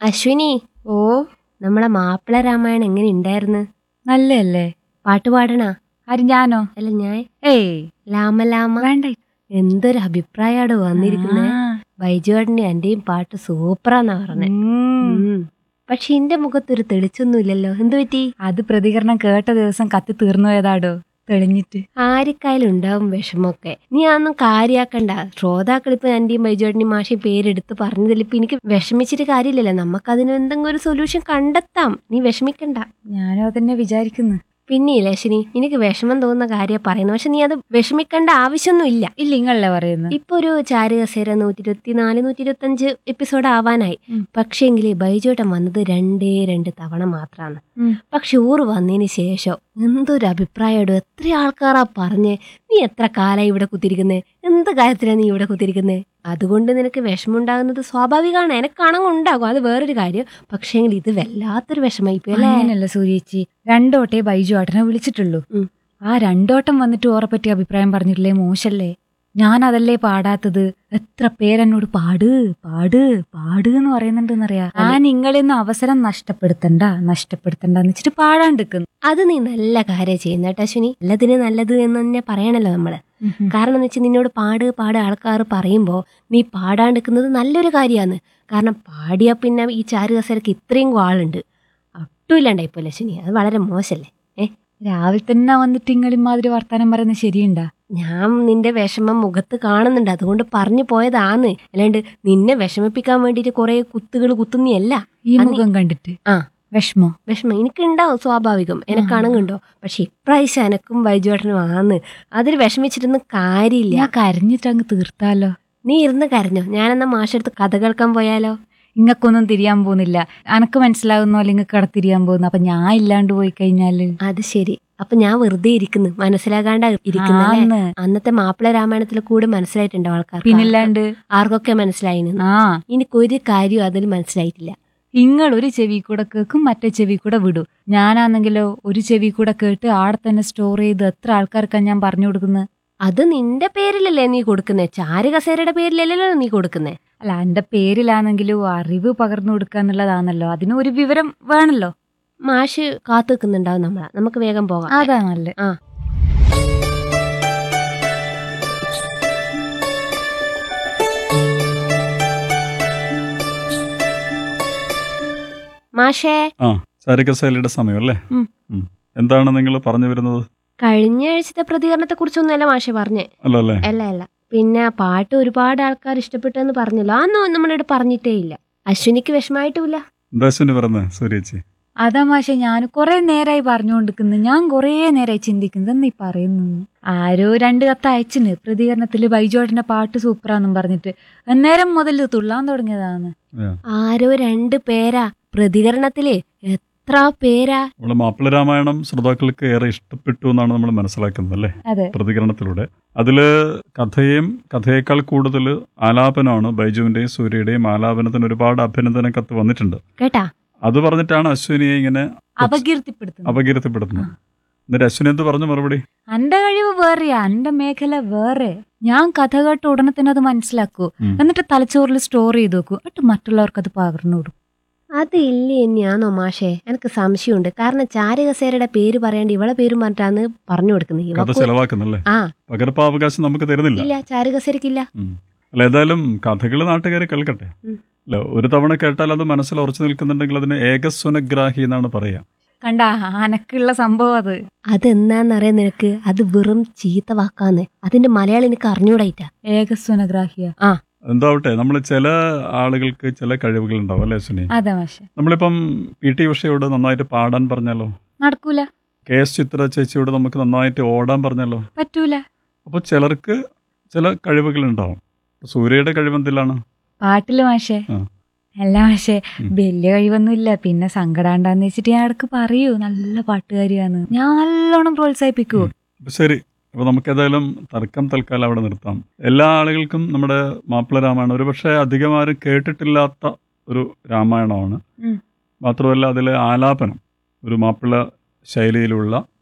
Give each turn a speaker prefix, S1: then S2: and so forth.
S1: അശ്വിനി
S2: ഓ
S1: നമ്മളെ മാപ്പിള രാമായണം എങ്ങനെ ഉണ്ടായിരുന്നു
S2: നല്ലല്ലേ
S1: പാട്ട് പാടണ
S2: ആര് ഞാനോ
S1: അല്ല ഞാൻ
S2: ഏയ്
S1: ലാമ ലാമ
S2: വേണ്ട
S1: എന്തൊരു അഭിപ്രായമാണ് വന്നിരിക്കുന്നത്
S2: ആ.
S1: ബൈജുവേട്ടന്റെ എന്റെയും പാട്ട് സൂപ്പറാന്നാ പറഞ്ഞത്
S2: ഉം.
S1: പക്ഷെ എന്റെ മുഖത്തൊരു തെളിച്ചൊന്നും ഇല്ലല്ലോ എന്തു പറ്റി
S2: അത് പ്രതികരണം കേട്ട ദിവസം കത്തി തീർന്നു പോയതാടോ തെളിഞ്ഞിട്ട്
S1: ആരിക്കായാലും ഉണ്ടാവും വിഷമമൊക്കെ നീ അതൊന്നും കാര്യാക്കണ്ട ശ്രോതാക്കൾ ഇപ്പൊ എന്റെയും ബൈജുവേട്ടനെയും മാഷയും പേരെടുത്ത് പറഞ്ഞതിൽ ഇപ്പൊ എനിക്ക് വിഷമിച്ചിട്ട് കാര്യമില്ലല്ലോ നമുക്കതിന് എന്തെങ്കിലും ഒരു സൊല്യൂഷൻ കണ്ടെത്താം നീ വിഷമിക്കണ്ട
S2: ഞാനും അതന്നെ വിചാരിക്കുന്നു
S1: പിന്നെ ലക്ഷ്മി എനിക്ക് വിഷമം തോന്നുന്ന കാര്യം പറയുന്നു പക്ഷെ നീ അത് വിഷമിക്കേണ്ട ആവശ്യമൊന്നും ഇല്ല
S2: ഇല്ല ഇങ്ങളല്ലേ പറയുന്നു
S1: ഇപ്പൊ ഒരു ചാരുകസേര നൂറ്റി ഇരുപത്തിനാല് നൂറ്റി ഇരുപത്തി അഞ്ച് എപ്പിസോഡ് ആവാനായി
S2: ഉം.
S1: പക്ഷേങ്കിൽ ബൈജോട്ടൻ വന്നത് രണ്ടേ രണ്ട് തവണ മാത്രമാണ്
S2: ഉം.
S1: പക്ഷെ ഊറ് വന്നതിന് ശേഷം എന്തൊരു അഭിപ്രായമായിടും എത്ര ആൾക്കാരാ പറഞ്ഞേ നീ എത്ര കാലായി ഇവിടെ കുത്തിരിക്കുന്നേ എന്ത് കാര്യത്തിലാണ് നീ ഇവിടെ കുത്തിരിക്കുന്നേ അതുകൊണ്ട് നിനക്ക് വിഷമമുണ്ടാകുന്നത് സ്വാഭാവികമാണ് എനക്കാണെങ്കിൽ ഉണ്ടാകും അത് വേറൊരു കാര്യം പക്ഷേങ്കിൽ ഇത് വല്ലാത്തൊരു വിഷമായി പോയി അല്ലേ
S2: അങ്ങനല്ല സൂര്യേച്ചി രണ്ടോട്ടേ ബൈജു ഏട്ടനെ വിളിച്ചിട്ടുള്ളൂ
S1: ഉം.
S2: ആ രണ്ടോട്ടം വന്നിട്ട് ഓറെ പറ്റി അഭിപ്രായം പറഞ്ഞിട്ടില്ലേ മോശല്ലേ ഞാൻ അതല്ലേ പാടാത്തത് എത്ര പേരെന്നോട് പാട് പാട് പാട് എന്ന് പറയുന്നുണ്ടെന്നറിയാ ഞാൻ നിങ്ങളിന്ന് അവസരം നഷ്ടപ്പെടുത്തണ്ട നഷ്ടപ്പെടുത്തണ്ടെന്ന് വെച്ചിട്ട് പാടാണ്ടിരിക്കുന്നു
S1: അത് നീ നല്ല കാര്യം ചെയ്യുന്ന കേട്ടോ അശ്വിനി നല്ലതിന് നല്ലത് എന്ന് തന്നെ പറയണല്ലോ നമ്മള് കാരണം എന്ന് വെച്ചാൽ നിന്നോട് പാട് പാട് ആൾക്കാർ പറയുമ്പോൾ നീ പാടാണ്ടിരിക്കുന്നത് നല്ലൊരു കാര്യമാണ് കാരണം പാടിയാൽ പിന്നെ ഈ ചാരു കസേരക്ക് ഇത്രയും ആളുണ്ട് ഒട്ടും ഇല്ലാണ്ടായിപ്പോ ലക്ഷ്മി അത് വളരെ മോശല്ലേ ഏ
S2: രാവിലെ തന്നെ വന്നിട്ട് ഇങ്ങളിമാതിരി വർത്താനം പറയുന്നത് ശരിയുണ്ടാ
S1: ഞാൻ നിന്റെ വിഷമം മുഖത്ത് കാണുന്നുണ്ട് അതുകൊണ്ട് പറഞ്ഞു പോയതാന്ന് അല്ലാണ്ട് നിന്നെ വിഷമിപ്പിക്കാൻ വേണ്ടിയിട്ട് കുറെ കുത്തുകൾ കുത്തുന്നിയല്ല
S2: ഈ
S1: അന്ന്
S2: മുഖം കണ്ടിട്ട്
S1: ആ.
S2: വിഷമോ
S1: വിഷമം എനിക്കുണ്ടാവും സ്വാഭാവികം എനക്കാണെങ്കിണ്ടോ പക്ഷെ ഇപ്രാവശ്യം എനക്കും വൈജുവേട്ടനും ആന്ന് അതിൽ വിഷമിച്ചിട്ടൊന്നും കാര്യമില്ല
S2: ഞാൻ കരഞ്ഞിട്ട് അങ്ങ് തീർത്താലോ
S1: നീ ഇരുന്ന് കരഞ്ഞോ ഞാനെന്നാ മാഷെടുത്ത് കഥ കേൾക്കാൻ പോയാലോ
S2: ഇങ്ങക്കൊന്നും തിരിയാൻ പോകുന്നില്ല അനക്ക് മനസ്സിലാകുന്ന പോലെ ഇങ്ങക്ക് കട തിരിയാൻ പോകുന്നു അപ്പൊ ഞാൻ ഇല്ലാണ്ട് പോയി കഴിഞ്ഞാല്
S1: അത് ശരി അപ്പൊ ഞാൻ വെറുതെ ഇരിക്കുന്നു മനസ്സിലാകാണ്ട ഇരിക്കുന്നല്ലേ
S2: ആന്ന്.
S1: അന്നത്തെ മാപ്പിള രാമായണത്തിൽ കൂടെ മനസ്സിലായിട്ടുണ്ടോ ആൾക്കാർ
S2: പിന്നില്ലാണ്ട്
S1: ആർക്കൊക്കെ മനസ്സിലായി
S2: ആ
S1: എനിക്കൊരു കാര്യവും അതിൽ മനസ്സിലായിട്ടില്ല
S2: നിങ്ങൾ ഒരു ചെവി കൂടെ കേൾക്കും മറ്റേ ചെവി കൂടെ വിടും ഞാനാണെങ്കിലോ ഒരു ചെവി കൂടെ കേട്ട് ആടെ തന്നെ സ്റ്റോർ ചെയ്ത് എത്ര ആൾക്കാർക്കാണ് ഞാൻ പറഞ്ഞു കൊടുക്കുന്നത്
S1: അത് നിന്റെ പേരിലല്ലേ നീ കൊടുക്കുന്നേ ചാരു കസേരയുടെ പേരിലല്ലല്ലോ നീ കൊടുക്കുന്നേ
S2: അല്ല എന്റെ പേരിലാണെങ്കിലും അറിവ് പകർന്നു കൊടുക്കുക എന്നുള്ളതാണല്ലോ അതിന് ഒരു വിവരം വേണല്ലോ
S1: മാഷ് കാത്തു നിൽക്കുന്നുണ്ടാവും നമ്മളെ നമുക്ക് വേഗം പോകാം
S2: അതാ നല്ലത്
S1: ആ മാഷേ
S3: ആ ചാരികശൈലിയുടെ സമയം അല്ലേ
S2: ഉം.
S3: ഉം. എന്താണ് നിങ്ങൾ പറഞ്ഞു വരുന്നത്
S1: കഴിഞ്ഞ ആഴ്ചത്തെ പ്രതികരണത്തെ കുറിച്ചൊന്നുമല്ല മാഷെ പറഞ്ഞേ
S3: അല്ല അല്ലേ
S1: അല്ല അല്ല പിന്നെ പാട്ട് ഒരുപാട് ആൾക്കാർ ഇഷ്ടപ്പെട്ടെന്ന് പറഞ്ഞല്ലോ അതൊന്നും നമ്മളിവിടെ പറഞ്ഞിട്ടേ ഇല്ല അശ്വിനിക്ക് വിഷമായിട്ടുമില്ല
S3: എന്താ അശ്വിനി പറയുന്നത് സൂര്യേച്ചി
S2: അതാ മാഷെ ഞാൻ കുറെ നേരായി പറഞ്ഞുകൊണ്ടിരിക്കുന്നു ഞാൻ കുറെ നേരായി ചിന്തിക്കുന്നത് നീ പറയുന്നു ആരോ രണ്ട് കത്ത് അയച്ചിന് പ്രതികരണത്തില് ബൈജോട്ടിന്റെ പാട്ട് സൂപ്പറാന്നും പറഞ്ഞിട്ട് അന്നേരം മുതൽ തുള്ളാൻ തുടങ്ങിയതാണ്
S1: ആരോ രണ്ട് പേരാ പ്രതികരണത്തില് എത്ര പേരാ
S3: നമ്മള് മാപ്പിള രാമായണം ശ്രോതാക്കൾക്ക് ഏറെ ഇഷ്ടപ്പെട്ടു എന്നാണ് നമ്മൾ മനസ്സിലാക്കുന്നത് അല്ലേ
S2: അതെ
S3: പ്രതികരണത്തിലൂടെ അതില് കഥയും കഥയേക്കാൾ കൂടുതൽ ആലാപനമാണ് ബൈജുവിന്റെയും സൂര്യയുടെയും ആലാപനത്തിന് ഒരുപാട് അഭിനന്ദന കത്ത് വന്നിട്ടുണ്ട്
S1: കേട്ടാ
S3: അത് പറഞ്ഞിട്ടാണ് അശ്വിനിയെ ഇങ്ങനെ
S2: അപകീർത്തിപ്പെടുത്തുന്നു
S3: അപകീർത്തിപ്പെടുത്തുന്നത് എന്നിട്ട് അശ്വിനി എന്ത് പറഞ്ഞു മറുപടി
S2: അന്റെ കഴിവ് വേറെയാ അന്റെ മേഖല വേറെ ഞാൻ കഥ കേട്ട ഉടനെ തന്നെ അത് മനസ്സിലാക്കൂ
S3: ഉം.
S2: എന്നിട്ട് തലച്ചോറിൽ സ്റ്റോർ ചെയ്ത് വെക്കൂ എന്നിട്ട് മറ്റുള്ളവർക്ക് അത് പകർന്നു കൊടുക്കും
S1: അത് ഇല്ലേ തന്നെയാണോ മാഷേ എനിക്ക് സംശയമുണ്ട് കാരണം ചാരകസേരയുടെ പേര് പറയാണ്ട് ഇവളെ പേര് പറഞ്ഞിട്ടാണ് പറഞ്ഞു കൊടുക്കുന്നത്
S3: കഥ
S1: ഇവക്ക്
S3: ചെലവാക്കുന്നല്ലേ
S1: ആ
S3: പകർപ്പാവകാശം നമുക്ക് തരുന്നില്ല
S1: ഇല്ല ചാരകസേരക്കില്ല
S3: ഉം. അല്ല ഏതായാലും കഥകൾ നാട്ടുകാരെ കേൾക്കട്ടെ
S1: ഉം.
S3: അല്ല ഒരു തവണ കേട്ടാൽ അത് മനസ്സിൽ ഉറച്ചു നിൽക്കുന്നുണ്ടെങ്കിൽ അതിന് ഏകസ്വനഗ്രാഹി എന്നാണ് പറയാ
S2: കണ്ട അനക്കുള്ള സംഭവം അത്
S1: അതെന്നാന്നറിയാൻ നിനക്ക് അത് വെറും ചീത്ത വാക്കാന്ന് അതിന്റെ മലയാളം എനിക്ക് അറിഞ്ഞൂടായിട്ടാ
S2: ഏകസ്വനഗ്രാഹിയ
S3: എന്താവട്ടെ നമ്മൾ ചില ആളുകൾക്ക് ചില കഴിവുകൾ ഉണ്ടാവും അല്ലേ അശ്വിനി
S2: അതെ മാഷെ
S3: നമ്മളിപ്പം പി ടി ഉഷയോട് നന്നായിട്ട് പാടാൻ പറഞ്ഞാലോ
S2: നടക്കൂല
S3: കെ എസ് ചിത്ര ചേച്ചിയോട് നമുക്ക് നന്നായിട്ട് ഓടാൻ പറഞ്ഞാലോ
S2: പറ്റൂല
S3: അപ്പോൾ ചിലർക്ക് ചില കഴിവുകൾ ഉണ്ടാവും സൂര്യയുടെ കഴിവെന്തിലാണ്
S2: പാട്ടില് മാഷെ
S3: ആ.
S2: അല്ല മാഷെ
S3: ഉം.
S2: വലിയ കഴിവൊന്നുമില്ല പിന്നെ സങ്കടാണ്ടാന്ന് വെച്ചിട്ട് ഞാൻ ഇടക്ക് പറയൂ നല്ല പാട്ടുകാരിയാന്ന് ഞാൻ നല്ലോണം പ്രോത്സാഹിപ്പിക്കൂ
S3: അപ്പൊ ശരി അപ്പോൾ നമുക്ക് ഏതായാലും തർക്കം തൽക്കാലം അവിടെ നിർത്താം എല്ലാ ആളുകൾക്കും നമ്മുടെ മാപ്പിള രാമായണം ഒരുപക്ഷെ അധികം ആരും കേട്ടിട്ടില്ലാത്ത ഒരു രാമായണമാണ്
S2: ഉം.
S3: മാത്രമല്ല അതിലെ ആലാപനം ഒരു മാപ്പിള ശൈലിയിലുള്ള